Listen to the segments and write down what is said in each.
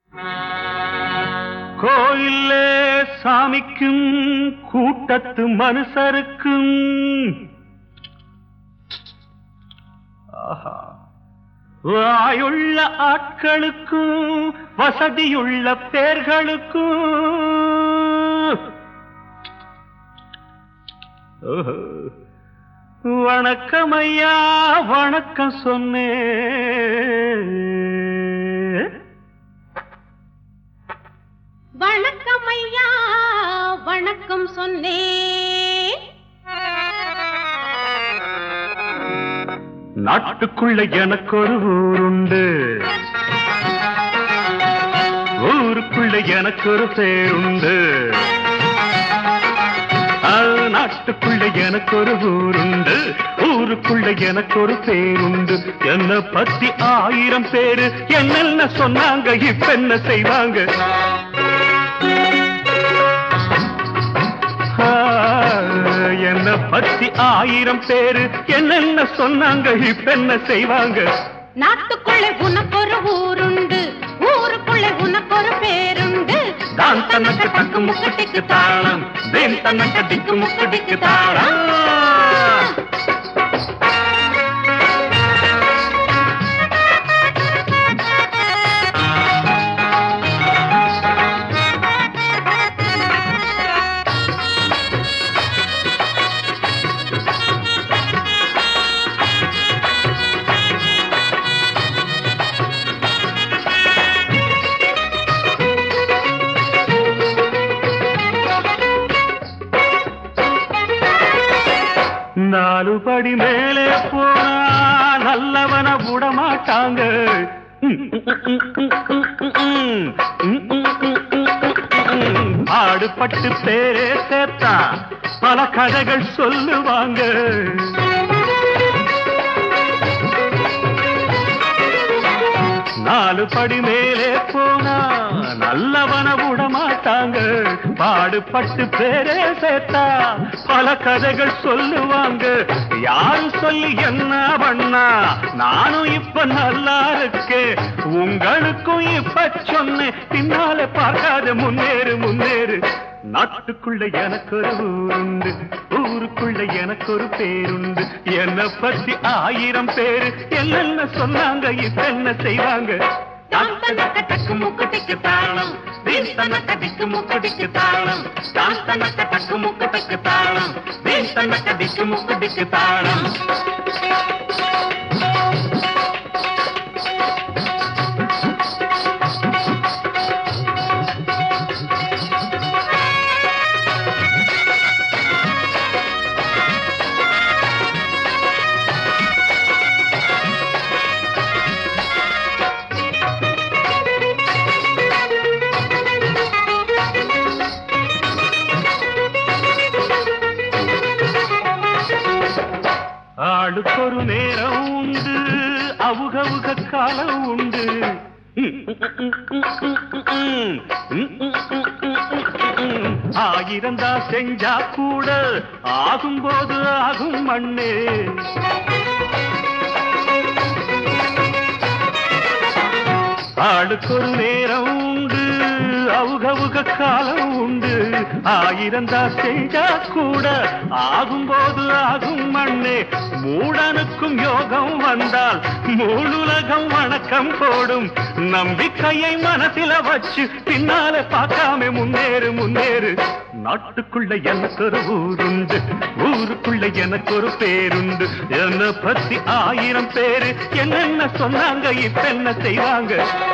கோயிலே சாமிக்கும் கூட்டத்து மனுஷருக்கும் ஆஹா. வாயுள்ள ஆட்களுக்கும் வசதியுள்ள பேர்களுக்கும் ஓஹோ. வணக்கம் ஐயா வணக்கம் சொன்னேன் வணக்கம் ஐயா வணக்கம் சொன்னேன் நாட்டுக்குள்ள எனக்கு ஒரு ஊருண்டு ஊருக்குள்ள எனக்கு ஒரு பேருண்டு ஆ, நாட்டுக்குள்ள எனக்கு ஒரு ஊருண்டு ஊருக்குள்ள எனக்கு ஒரு பேருண்டு என்ன பத்தி ஆயிரம் பேரு என்னென்ன சொன்னாங்க இப்ப என்ன செய்வாங்க ஆ, என்ன பத்தி ஆயிரம் பேரு என்னென்ன சொன்னாங்க இப்ப என்ன செய்வாங்க நாட்டுக்குள்ளே உனக்கு ஒரு ஊருண்டு ஊருக்குள்ளே உனக்கு ஒரு பேருண்டு தான் தனக்கு தக்கு முக்கட்டிக்கு தாளம் தேன் தனக்கு திக்கு முக்கட்டிக்கு தாளம் நாலு படி மேலே போனா நல்லவன விட மாட்டாங்க ஆடுபட்டு பேரே சேர்த்தா பல கதைகள் சொல்லுவாங்க நாலு படி மேலே போனா நல்லவன விட மாட்டாங்க பாடுபட்டு பேரே சேர்த்தா பல கதைகள் சொல்லுவாங்க யாரு சொல்லி என்ன பண்ணா நானும் இப்ப நல்லா இருக்கேன் உங்களுக்கும் இப்ப சொன்னேன் பின்னால பார்க்காத முன்னேறு முன்னேறு நாட்டுக்குள்ள எனக்கு ஒரு ஊருண்டு ஊருக்குள்ள எனக்கு ஒரு பேருண்டு என்ன பத்தி ஆயிரம் பேரு என்னென்ன சொன்னாங்க இப்ப என்ன செய்வாங்க தான் தனக்கு தக்கு முக்குட்டிக்கு தாளம் வீண் தனக்கு திக்கு முக்குடிக்கு தாளம் தான் தனக்கு தக்கு முக்குட்டுக்கு தாளம் வீண் தனக்கு திக்கு முக்குடிக்கு தாளம் ஆளுக்கொரு நேரம் உண்டு அவுகவுக காலம் உண்டு ஆயிரந்தா செஞ்சா கூட ஆகும்போது ஆகும் மண்ணே ஆளுக்கொரு நேரம் உண்டு அவுகவுக காலம் உண்டு ஆயிரந்தா செஞ்சா கூட ஆகும்போது ஆகும் மண்ணே மூடனுக்கும் யோகம் வந்தால் மூணுலகம் வணக்கம் போடும் நம்பிக்கையை மனசில வச்சு பின்னால பார்க்காம முன்னேறு முன்னேறு நாட்டுக்குள்ள எனக்கு ஒரு ஊருண்டு ஊருக்குள்ள எனக்கு ஒரு பேருண்டு என்ன பத்தி ஆயிரம் பேரு என்னென்ன சொன்னாங்க இப்ப என்ன செய்வாங்க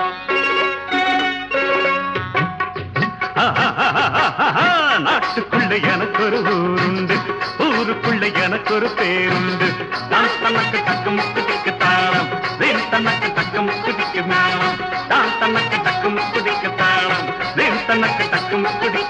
நாட்டுக்குள்ள எனக்கு ஒரு ஊருண்டு ஊருக்குள்ள எனக்கு ஒரு பேருண்டு தான் தனக்கு தக்க முக்குதிக்கு தாளம் வேன் தனக்கு தக்க முக்குதிக்கு மேளம் தான் தனக்கு தக்க முக்குதிக்கு தாளம் வேன் தனக்கு தக்க முக்குதிக்கு